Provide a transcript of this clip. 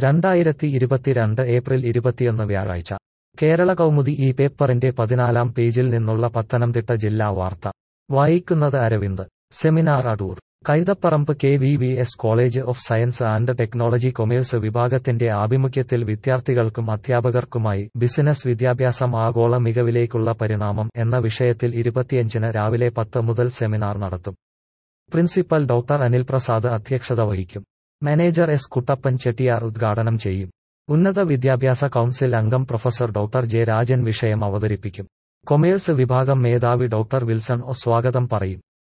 രണ്ടായിരത്തി ഇരുപത്തിരണ്ട് ഏപ്രിൽ ഇരുപത്തിയൊന്ന് വ്യാഴാഴ്ച കേരള കൗമുദി ഈ പേപ്പറിന്റെ പതിനാലാം പേജിൽ നിന്നുള്ള പത്തനംതിട്ട ജില്ലാ വാർത്ത വായിക്കുന്നത് Aravind seminar Adoor Kaithaparambu K V V S college of science and technology commerce വിഭാഗത്തിന്റെ ആഭിമുഖ്യത്തിൽ വിദ്യാർത്ഥികൾക്കും അധ്യാപകർക്കുമായി ബിസിനസ് വിദ്യാഭ്യാസം ആഗോള മികവിലേക്കുള്ള പരിണാമം എന്ന വിഷയത്തിൽ ഇരുപത്തിയഞ്ചിന് രാവിലെ പത്ത് മുതൽ സെമിനാർ നടത്തും പ്രിൻസിപ്പൽ ഡോക്ടർ അനിൽ പ്രസാദ് അധ്യക്ഷത വഹിക്കും മാനേജർ എസ് കുട്ടപ്പൻ ചെട്ടിയാർ ഉദ്ഘാടനം ചെയ്യും ഉന്നത വിദ്യാഭ്യാസ കൗൺസിൽ അംഗം പ്രൊഫസർ ഡോക്ടർ ജെ രാജൻ വിഷയം അവതരിപ്പിക്കും കൊമേഴ്സ് വിഭാഗം മേധാവി ഡോക്ടർ വിൽസൺ ഒ സ്വാഗതം പറയും